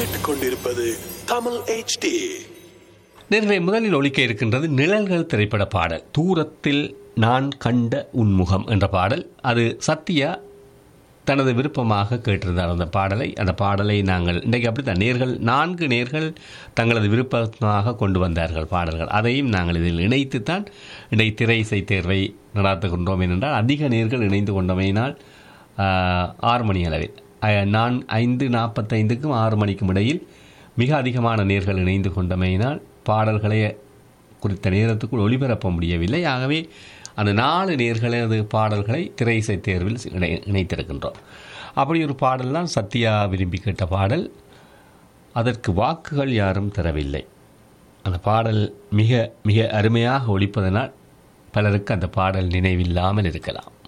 கேட்டுக்கொண்டிருப்பது தமிழ் HD நேர்களை முதலில் ஒலிக்க இருக்கின்றது நிழல்கள் திரைப்பட பாடல் தூரத்தில் நான் கண்ட உன்முகம் என்ற பாடல் அது சத்யா தனது விருப்பமாக கேட்டிருந்தார் அந்த பாடலை அந்த பாடலை நாங்கள் இன்றைக்கு அப்படித்தான் நேர்கள் நான்கு நேர்கள் தங்களது விருப்பமாக கொண்டு வந்தார்கள் பாடல்கள் அதையும் நாங்கள் இதில் இணைத்துத்தான் இன்றைக்கு திரை இசை தேர்வை நடாத்துகின்றோம் ஏனென்றால் அதிக நேர்கள் இணைந்து கொண்டமையினால் ஆஹ், ஆறு மணி அளவில் அஹ், நான் ஐந்து நாற்பத்தைந்துக்கும் ஆறு மணிக்கும் இடையில் மிக அதிகமான நேர்கள் இணைந்து கொண்டமையினால் பாடல்களை குறித்த நேரத்துக்குள் ஒளிபரப்ப முடியவில்லை ஆகவே அந்த நாலு நேர்களது பாடல்களை திரை இசை தேர்வில் இணை இணைத்திருக்கின்றோம் அப்படி ஒரு பாடல் தான் சத்யா விரும்பி கேட்ட பாடல் அதற்கு வாக்குகள் யாரும் தரவில்லை அந்த பாடல் மிக மிக அருமையாக ஒலிப்பதனால் பலருக்கு அந்த பாடல் நினைவில்லாமல் இருக்கலாம்